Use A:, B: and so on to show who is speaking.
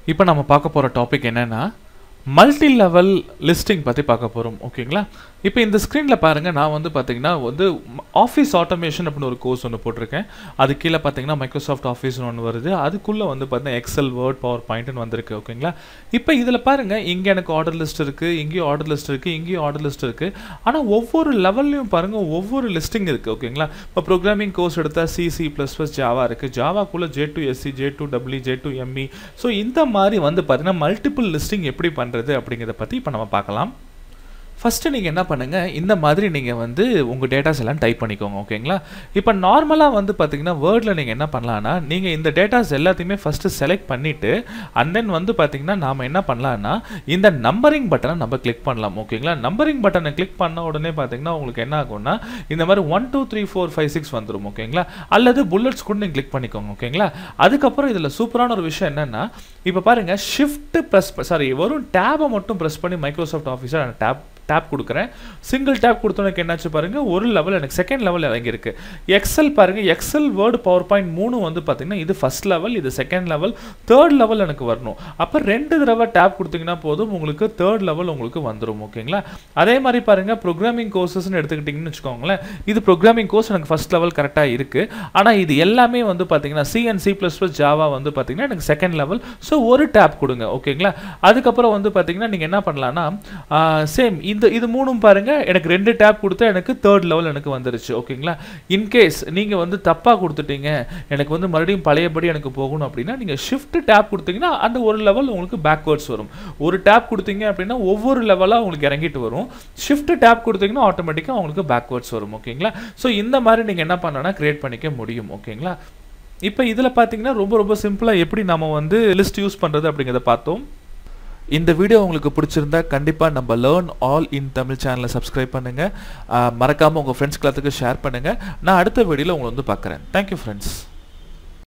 A: இப்போ நம்ம பார்க்க போகிற டாபிக் என்னன்னா மல்டி லெவல் லிஸ்டிங் பற்றி பார்க்க போகிறோம் ஓகேங்களா இப்போ இந்த ஸ்க்ரீனில் பாருங்கள் நான் வந்து பார்த்தீங்கன்னா வந்து ஆஃபீஸ் ஆட்டோமேஷன் அப்படின்னு ஒரு கோர்ஸ் ஒன்று போட்டிருக்கேன் அது கீழே பார்த்தீங்கன்னா மைக்ரோசாஃப்ட் ஆஃபீஸ்னு ஒன்று வருது அதுக்குள்ளே வந்து பார்த்தீங்கன்னா எக்ஸல் வேர்ட் பவர் பாயிண்ட்னு வந்திருக்கு ஓகேங்களா இப்போ இதில் பாருங்கள் இங்கே எனக்கு ஆர்டர் லிஸ்ட் இருக்குது இங்கேயும் ஆர்டர் லிஸ்ட் இருக்குது இங்கேயும் ஆர்டர் லிஸ்ட் இருக்குது ஆனால் ஒவ்வொரு லெவல்லையும் பாருங்கள் ஒவ்வொரு லிஸ்டிங் இருக்குது ஓகேங்களா இப்போ ப்ரோக்ராமிங் கோர்ஸ் எடுத்தால் சிசி ப்ளஸ் ப்ளஸ் ஜாவா இருக்குது ஜாவாக்குள்ளே J two SE J two W J two ME so இந்த மாதிரி வந்து பார்த்தீங்கன்னா மல்டிபிள் லிஸ்டிங் எப்படி பண்ணுறது அப்படிங்கிறத பற்றி இப்போ நம்ம பார்க்கலாம் ஃபஸ்ட்டு நீங்கள் என்ன பண்ணுங்கள் இந்த மாதிரி நீங்கள் வந்து உங்கள் டேட்டாஸ் எல்லாம் டைப் பண்ணிக்கோங்க ஓகேங்களா இப்போ நார்மலாக வந்து பார்த்தீங்கன்னா வேர்டில் நீங்கள் என்ன பண்ணலான்னா நீங்கள் இந்த டேட்டாஸ் எல்லாத்தையுமே ஃபஸ்ட்டு செலக்ட் பண்ணிவிட்டு அண்ட் தென் வந்து பார்த்தீங்கன்னா நாம் என்ன பண்ணலான்னா இந்த நம்பரிங் பட்டனை நம்ம கிளிக் பண்ணலாம் ஓகேங்களா நம்பரிங் பட்டனை கிளிக் பண்ண உடனே பார்த்தீங்கன்னா உங்களுக்கு என்ன ஆகும்னா இந்த மாதிரி one two three four five six வந்துடும் ஓகேங்களா அல்லது புல்லட்ஸ் கூட நீங்கள் கிளிக் பண்ணிக்கோங்க ஓகேங்களா அதுக்கப்புறம் இதில் சூப்பரான ஒரு விஷயம் என்னென்னா இப்போ பாருங்கள் ஷிஃப்ட் ப்ரெஸ் சாரி வெறும் டேபை மட்டும் ப்ரெஸ் பண்ணி மைக்ரோசாஃப்ட் ஆஃபீஸர் டேப் டேப் கொடுக்குறேன் சிங்கிள் டேப் கொடுத்தோன்னே என்னாச்சு பாருங்க ஒரு லெவல் எனக்கு செகண்ட் லெவல் இறங்கியிருக்கு எக்ஸல் பாருங்க எக்ஸல் வேர்டு பவர் பாயிண்ட் மூணு வந்து பார்த்தீங்கன்னா இது ஃபர்ஸ்ட் லெவல் இது செகண்ட் லெவல் தேர்ட் லெவல் எனக்கு வரணும் அப்போ ரெண்டு தடவை டேப் கொடுத்தீங்கன்னா போதும் உங்களுக்கு தேர்ட் லெவல் உங்களுக்கு வந்துடும் ஓகேங்களா அதே மாதிரி பாருங்க ப்ரோக்ராமிங் கோர்சஸ்னு எடுத்துக்கிட்டிங்கன்னு வச்சுக்கோங்களேன் இது ப்ரோக்ராமிங் கோர்ஸ் எனக்கு ஃபர்ஸ்ட் லெவல் கரெக்டாக இருக்குது ஆனால் இது எல்லாமே வந்து பார்த்தீங்கன்னா C and C plus plus Java வந்து பார்த்தீங்கன்னா எனக்கு செகண்ட் லெவல் ஸோ ஒரு டேப் கொடுங்க ஓகேங்களா அதுக்கப்புறம் வந்து பார்த்தீங்கன்னா நீங்கள் என்ன பண்ணலான்னா சேம் இந்த இது மூணும் பாருங்க எனக்கு ரெண்டு டேப் கொடுத்தா எனக்கு தேர்ட் லெவல் எனக்கு வந்துருச்சு ஓகேங்களா இன்கேஸ் நீங்கள் வந்து தப்பாக கொடுத்துட்டீங்க எனக்கு வந்து மறுபடியும் பழையபடி எனக்கு போகணும் அப்படின்னா நீங்கள் ஷிஃப்ட் டேப் கொடுத்தீங்கன்னா அந்த ஒரு லெவல் உங்களுக்கு பேக்வேர்ட்ஸ் வரும் ஒரு டேப் கொடுத்தீங்க அப்படின்னா ஒவ்வொரு லெவலாக உங்களுக்கு இறங்கிட்டு வரும் ஷிஃப்ட் டேப் கொடுத்தீங்கன்னா ஆட்டோமேட்டிக்காக உங்களுக்கு பேக்வேர்ட்ஸ் வரும் ஓகேங்களா ஸோ இந்த மாதிரி நீங்கள் என்ன பண்ணனா கிரியேட் பண்ணிக்க முடியும் ஓகேங்களா இப்போ இதில் பார்த்தீங்கன்னா ரொம்ப ரொம்ப சிம்பிளாக எப்படி நம்ம வந்து லிஸ்ட் யூஸ் பண்ணுறது அப்படிங்கிறத பார்த்தோம் இந்த வீடியோ உங்களுக்கு பிடிச்சிருந்தா கண்டிப்பாக நம்ம லேர்ன் ஆல் இன் தமிழ் சேனலை சப்ஸ்கிரைப் பண்ணுங்கள் மறக்காமல் உங்கள் ஃப்ரெண்ட்ஸ் எல்லாத்துக்கும் ஷேர் பண்ணுங்கள் நான் அடுத்த வீடியோவில் உங்களை வந்து பார்க்குறேன் தேங்க்யூ ஃப்ரெண்ட்ஸ்